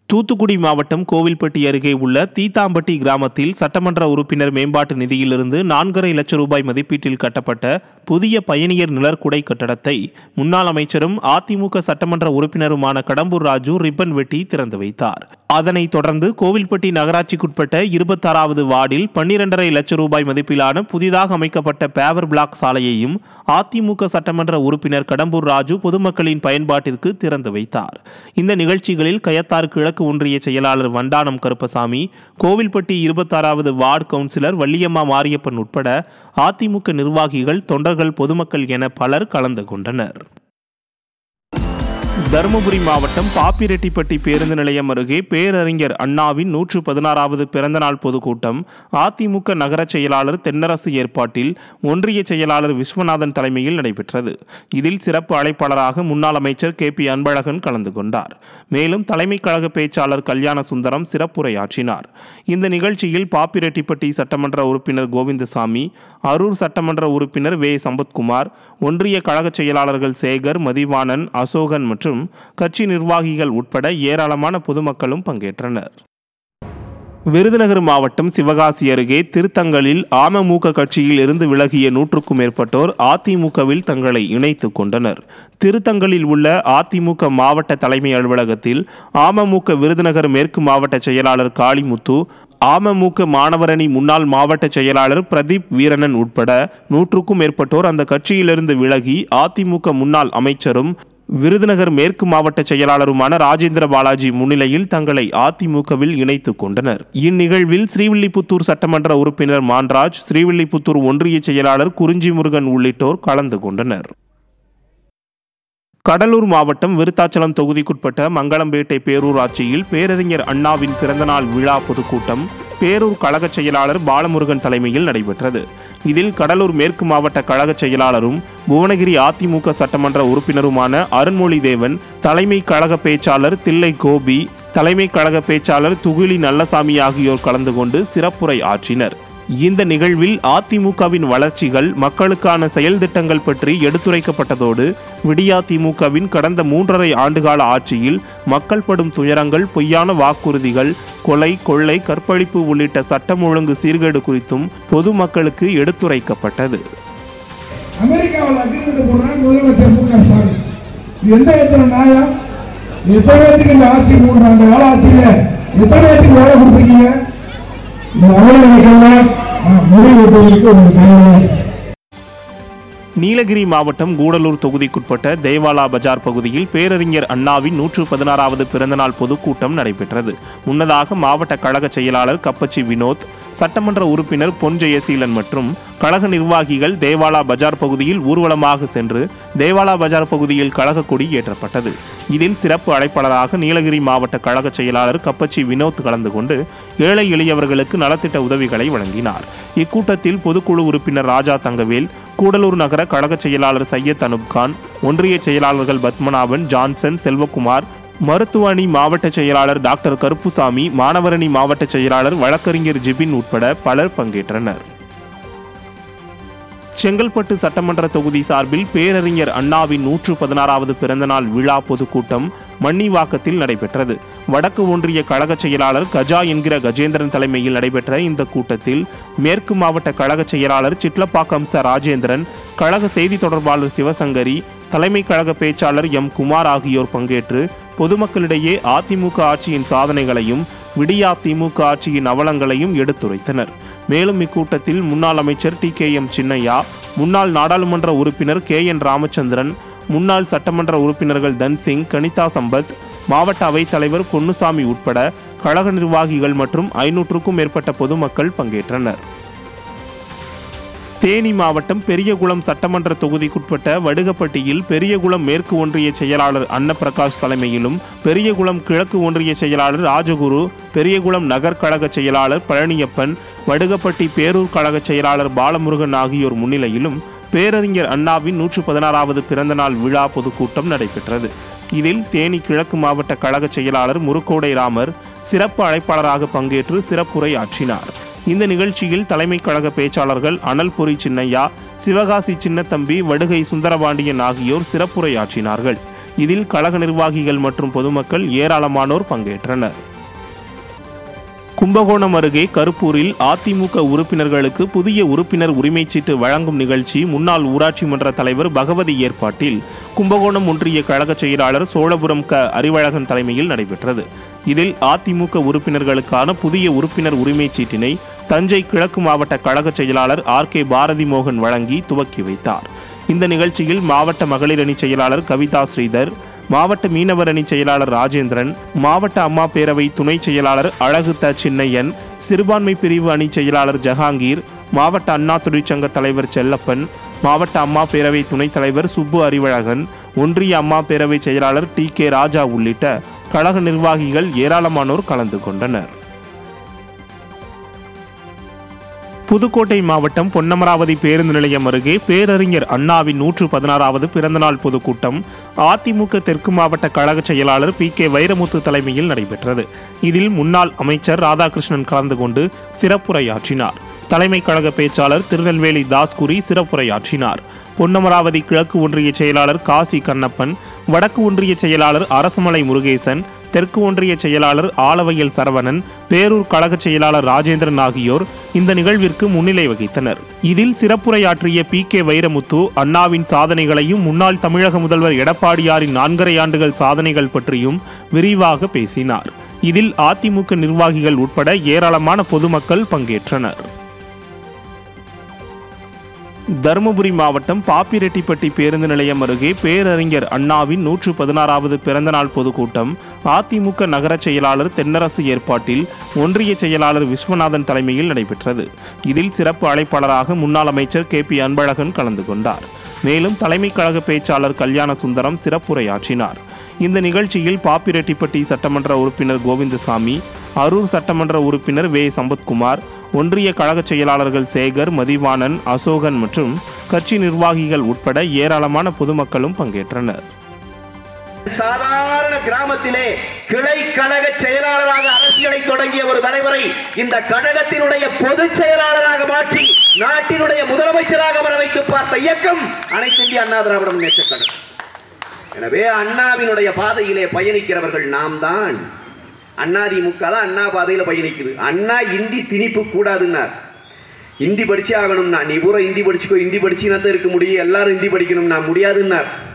தூத்துக்குடி மாவட்டம் கோவில்பட்டி அருகே உள்ள தீத்தாம்பட்டி கிராமத்தில் சட்டமன்ற உறுப்பினர் மேம்பாட்டு நிதியிலிருந்து நான்கரை லட்சம் ரூபாய் மதிப்பீட்டில் கட்டப்பட்ட புதிய பயணியர் நிழற்குடை கட்டடத்தை முன்னாள் அமைச்சரும் அதிமுக சட்டமன்ற உறுப்பினருமான கடம்பூர் ராஜு ரிப்பன் வெட்டி திறந்து வைத்தார் அதனைத் தொடர்ந்து கோவில்பட்டி நகராட்சிக்குட்பட்ட இருபத்தாறாவது வார்டில் பன்னிரண்டரை லட்சம் ரூபாய் மதிப்பிலான புதிதாக அமைக்கப்பட்ட பேவர் பிளாக் சாலையையும் அதிமுக சட்டமன்ற உறுப்பினர் கடம்பூர் ராஜு பொதுமக்களின் பயன்பாட்டிற்கு திறந்து வைத்தார் இந்த நிகழ்ச்சிகளில் கயத்தார் கிழக்கு ஒன்றிய செயலாளர் வண்டானம் கருப்பசாமி கோவில்பட்டி இருபத்தாறாவது வார்டு கவுன்சிலர் வள்ளியம்மா மாரியப்பன் உட்பட அதிமுக நிர்வாகிகள் தொண்டர்கள் பொதுமக்கள் என பலர் கலந்து கொண்டனர் தருமபுரி மாவட்டம் பாப்பிரெட்டிப்பட்டி பேருந்து நிலையம் அருகே பேரறிஞர் அண்ணாவின் நூற்று பதினாறாவது பிறந்தநாள் பொதுக்கூட்டம் அதிமுக நகர செயலாளர் தென்னரசு ஏற்பாட்டில் ஒன்றிய செயலாளர் விஸ்வநாதன் தலைமையில் நடைபெற்றது இதில் சிறப்பு அழைப்பாளராக முன்னாள் அமைச்சர் கே பி அன்பழகன் கலந்து கொண்டார் மேலும் தலைமை கழக பேச்சாளர் கல்யாண சுந்தரம் சிறப்புரையாற்றினார் இந்த நிகழ்ச்சியில் பாப்பிரெட்டிப்பட்டி சட்டமன்ற உறுப்பினர் கோவிந்தசாமி அரூர் சட்டமன்ற உறுப்பினர் வே சம்பத்குமார் ஒன்றிய கழக செயலாளர்கள் சேகர் மதிவாணன் அசோகன் மற்றும் கட்சி நிர்வாகிகள் உட்பட ஏராளமான பொதுமக்களும் பங்கேற்றனர் விருதுநகர் மாவட்டம் சிவகாசி அருகே திருத்தங்கலில் அமமுக கட்சியில் இருந்து விலகிய நூற்றுக்கும் மேற்பட்டோர் அதிமுகவில் தங்களை இணைத்துக் கொண்டனர் திருத்தங்கலில் உள்ள அதிமுக மாவட்ட தலைமை அலுவலகத்தில் அமமுக விருதுநகர் மேற்கு மாவட்ட செயலாளர் காளிமுத்து அமமுக மாணவரணி முன்னாள் மாவட்ட செயலாளர் பிரதீப் வீரனன் உட்பட நூற்றுக்கும் மேற்பட்டோர் அந்த கட்சியிலிருந்து விலகி அதிமுக முன்னாள் அமைச்சரும் விருதுநகர் மேற்கு மாவட்ட செயலாளருமான ராஜேந்திர பாலாஜி முன்னிலையில் தங்களை அதிமுகவில் இணைத்துக் கொண்டனர் இந்நிகழ்வில் ஸ்ரீவில்லிபுத்தூர் சட்டமன்ற உறுப்பினர் மான்ராஜ் ஸ்ரீவில்லிபுத்தூர் ஒன்றிய செயலாளர் குறிஞ்சி முருகன் உள்ளிட்டோர் கலந்து கொண்டனர் கடலூர் மாவட்டம் விருத்தாச்சலம் தொகுதிக்குட்பட்ட மங்களம்பேட்டை பேரூராட்சியில் பேரறிஞர் அண்ணாவின் பிறந்தநாள் விழா பொதுக்கூட்டம் பேரூர் கழக செயலாளர் பாலமுருகன் தலைமையில் நடைபெற்றது இதில் கடலூர் மேற்கு மாவட்ட கழக செயலாளரும் புவனகிரி அதிமுக சட்டமன்ற உறுப்பினருமான அருண்மொழி தேவன் தலைமை கழக பேச்சாளர் தில்லை கோபி தலைமை கழக பேச்சாளர் துகிலி நல்லசாமி ஆகியோர் கலந்து கொண்டு சிறப்புரை ஆற்றினர் இந்த நிகழ்வில் அதிமுகவின் வளர்ச்சிகள் மக்களுக்கான செயல் திட்டங்கள் பற்றி எடுத்துரைக்கப்பட்டதோடு விடியா திமுகவின் கடந்த மூன்றரை ஆண்டுகால ஆட்சியில் மக்கள் படும் துயரங்கள் பொய்யான வாக்குறுதிகள் கொலை கொள்ளை கற்பழிப்பு உள்ளிட்ட சட்டம் ஒழுங்கு சீர்கேடு குறித்தும் பொதுமக்களுக்கு எடுத்துரைக்கப்பட்டது அமெரிக்காவில் அக்ரிமெண்ட் போடுறாங்க முதலமைச்சர் மு க ஸ்டாலின் இது எந்த விதத்துல நியாயம் எத்தனை பேருக்கு இந்த ஆட்சி மூன்று ஆண்டு கால ஆட்சியில எத்தனை பேருக்கு வேலை கொடுத்துருக்கீங்க இந்த அலுவலகங்கள்ல முடிவு எடுப்பதற்கு ஒரு தயாராக நீலகிரி மாவட்டம் கூடலூர் தொகுதிக்குட்பட்ட தேவாலா பஜார் பகுதியில் பேரறிஞர் அண்ணாவின் நூற்று பதினாறாவது பிறந்தநாள் பொதுக்கூட்டம் நடைபெற்றது முன்னதாக மாவட்ட கழக செயலாளர் கப்பச்சி வினோத் சட்டமன்ற உறுப்பினர் பொன் ஜெயசீலன் மற்றும் கழக நிர்வாகிகள் தேவாலா பஜார் பகுதியில் ஊர்வலமாக சென்று தேவாலா பஜார் பகுதியில் கழக கொடி ஏற்றப்பட்டது இதில் சிறப்பு அழைப்பாளராக நீலகிரி மாவட்ட கழக செயலாளர் கப்பச்சி வினோத் கலந்து கொண்டு ஏழை எளியவர்களுக்கு நலத்திட்ட உதவிகளை வழங்கினார் இக்கூட்டத்தில் பொதுக்குழு உறுப்பினர் ராஜா தங்கவேல் கூடலூர் நகர கழக செயலாளர் சையத் அனுப்கான் ஒன்றிய செயலாளர்கள் பத்மநாபன் ஜான்சன் செல்வகுமார் மருத்துவ அணி மாவட்ட செயலாளர் டாக்டர் கருப்புசாமி மாணவரணி மாவட்ட செயலாளர் வழக்கறிஞர் ஜிபின் உட்பட பலர் பங்கேற்றனர் செங்கல்பட்டு சட்டமன்ற தொகுதி சார்பில் பேரறிஞர் அண்ணாவின் நூற்று பதினாறாவது பிறந்தநாள் விழா பொதுக்கூட்டம் மன்னிவாக்கத்தில் நடைபெற்றது வடக்கு ஒன்றிய கழக செயலாளர் கஜா என்கிற கஜேந்திரன் தலைமையில் நடைபெற்ற இந்த கூட்டத்தில் மேற்கு மாவட்ட கழக செயலாளர் சிட்லப்பாக்கம் ச ராஜேந்திரன் கழக செய்தி தொடர்பாளர் சிவசங்கரி தலைமை கழக பேச்சாளர் எம் குமார் ஆகியோர் பங்கேற்று பொதுமக்களிடையே அதிமுக ஆட்சியின் சாதனைகளையும் விடியா திமுக ஆட்சியின் அவலங்களையும் எடுத்துரைத்தனர் மேலும் இக்கூட்டத்தில் முன்னாள் அமைச்சர் டி கே எம் சின்னையா முன்னாள் நாடாளுமன்ற உறுப்பினர் கே என் ராமச்சந்திரன் முன்னாள் சட்டமன்ற உறுப்பினர்கள் தன்சிங் கனிதா சம்பத் மாவட்ட அவைத்தலைவர் பொன்னுசாமி உட்பட கழக நிர்வாகிகள் மற்றும் ஐநூற்றுக்கும் மேற்பட்ட பொதுமக்கள் பங்கேற்றனர் தேனி மாவட்டம் பெரியகுளம் சட்டமன்ற தொகுதிக்குட்பட்ட வடுகப்பட்டியில் பெரியகுளம் மேற்கு ஒன்றிய செயலாளர் அன்னப்பிரகாஷ் தலைமையிலும் பெரியகுளம் கிழக்கு ஒன்றிய செயலாளர் ராஜகுரு பெரியகுளம் நகர் கழக செயலாளர் பழனியப்பன் வடுகப்பட்டி பேரூர் கழக செயலாளர் பாலமுருகன் ஆகியோர் முன்னிலையிலும் பேரறிஞர் அண்ணாவின் நூற்று பதினாறாவது பிறந்தநாள் விழா பொதுக்கூட்டம் நடைபெற்றது இதில் தேனி கிழக்கு மாவட்ட கழக செயலாளர் முருக்கோடை ராமர் சிறப்பு அழைப்பாளராக பங்கேற்று சிறப்புரை ஆற்றினார் இந்த நிகழ்ச்சியில் தலைமை கழக பேச்சாளர்கள் அனல்புரி சின்னையா சிவகாசி சின்னத்தம்பி வடுகை சுந்தரபாண்டியன் ஆகியோர் சிறப்புரையாற்றினார்கள் இதில் கழக நிர்வாகிகள் மற்றும் பொதுமக்கள் ஏராளமானோர் பங்கேற்றனர் கும்பகோணம் அருகே கருப்பூரில் அதிமுக உறுப்பினர்களுக்கு புதிய உறுப்பினர் உரிமைச் சீட்டு வழங்கும் நிகழ்ச்சி முன்னாள் ஊராட்சி மன்ற தலைவர் பகவதி ஏற்பாட்டில் கும்பகோணம் ஒன்றிய கழக செயலாளர் சோழபுரம் க அறிவழகன் தலைமையில் நடைபெற்றது இதில் அதிமுக உறுப்பினர்களுக்கான புதிய உறுப்பினர் உரிமைச் சீட்டினை தஞ்சை கிழக்கு மாவட்ட கழக செயலாளர் ஆர் கே பாரதி மோகன் வழங்கி துவக்கி வைத்தார் இந்த நிகழ்ச்சியில் மாவட்ட மகளிர் அணி செயலாளர் கவிதா ஸ்ரீதர் மாவட்ட மீனவர் அணி செயலாளர் ராஜேந்திரன் மாவட்ட அம்மா பேரவை துணை செயலாளர் அழகு த சின்னையன் சிறுபான்மை பிரிவு அணி செயலாளர் ஜஹாங்கீர் மாவட்ட அண்ணா தொழிற்சங்க தலைவர் செல்லப்பன் மாவட்ட அம்மா பேரவை துணைத் தலைவர் சுப்பு அறிவழகன் ஒன்றிய அம்மா பேரவை செயலாளர் டி கே ராஜா உள்ளிட்ட கழக நிர்வாகிகள் ஏராளமானோர் கலந்து கொண்டனர் புதுக்கோட்டை மாவட்டம் பொன்னமராவதி பேருந்து நிலையம் அருகே பேரறிஞர் அண்ணாவின் நூற்று பதினாறாவது பிறந்தநாள் பொதுக்கூட்டம் அதிமுக தெற்கு மாவட்ட கழக செயலாளர் பி கே வைரமுத்து தலைமையில் நடைபெற்றது இதில் முன்னாள் அமைச்சர் ராதாகிருஷ்ணன் கலந்து கொண்டு சிறப்புரையாற்றினார் தலைமை கழக பேச்சாளர் திருநெல்வேலி தாஸ்குரி சிறப்புரையாற்றினார் பொன்னமராவதி கிழக்கு ஒன்றிய செயலாளர் காசி கண்ணப்பன் வடக்கு ஒன்றிய செயலாளர் அரசமலை முருகேசன் தெற்கு ஒன்றிய செயலாளர் ஆலவையல் சரவணன் பேரூர் கழக செயலாளர் ராஜேந்திரன் ஆகியோர் இந்த நிகழ்விற்கு முன்னிலை வகித்தனர் இதில் சிறப்புரையாற்றிய பி கே வைரமுத்து அண்ணாவின் சாதனைகளையும் முன்னாள் தமிழக முதல்வர் எடப்பாடியாரின் நான்கரை ஆண்டுகள் சாதனைகள் பற்றியும் விரிவாக பேசினார் இதில் அதிமுக நிர்வாகிகள் உட்பட ஏராளமான பொதுமக்கள் பங்கேற்றனர் தருமபுரி மாவட்டம் பாப்பிரெட்டிப்பட்டி பேருந்து நிலையம் அருகே பேரறிஞர் அண்ணாவின் நூற்று பதினாறாவது பிறந்தநாள் பொதுக்கூட்டம் அதிமுக நகர செயலாளர் தென்னரசு ஏற்பாட்டில் ஒன்றிய செயலாளர் விஸ்வநாதன் தலைமையில் நடைபெற்றது இதில் சிறப்பு அழைப்பாளராக முன்னாள் அமைச்சர் கே பி அன்பழகன் கலந்து கொண்டார் மேலும் தலைமை கழக பேச்சாளர் கல்யாண சுந்தரம் சிறப்புரையாற்றினார் இந்த நிகழ்ச்சியில் பாப்பிரெட்டிப்பட்டி சட்டமன்ற உறுப்பினர் கோவிந்தசாமி அரூர் சட்டமன்ற உறுப்பினர் வே சம்பத்குமார் ஒன்றிய கழக செயலாளர்கள் சேகர் மதிவாணன் அசோகன் மற்றும் கட்சி நிர்வாகிகள் உட்பட ஏராளமான பொதுமக்களும் பங்கேற்றனர் சாதாரண கிராமத்திலே கிளை கழக செயலாளராக அரசியலை தொடங்கிய ஒரு தலைவரை இந்த கழகத்தினுடைய பொதுச் செயலாளராக மாற்றி நாட்டினுடைய முதலமைச்சராக வர வைத்து பார்த்த இயக்கம் அனைத்து இந்திய அண்ணா திராவிட முன்னேற்ற கழகம் எனவே அண்ணாவினுடைய பாதையிலே பயணிக்கிறவர்கள் நாம் தான் அண்ணாதிமுக தான் அண்ணா பாதையில பயணிக்குது அண்ணா இந்தி திணிப்பு கூடாதுன்னார் இந்தி படிச்சே ஆகணும்னா நீ பூரா இந்தி படிச்சுக்கோ இந்தி படிச்சுனா தான் இருக்க முடியும் எல்லாரும் இந்தி படிக்கணும்னா முடியாதுன்னார்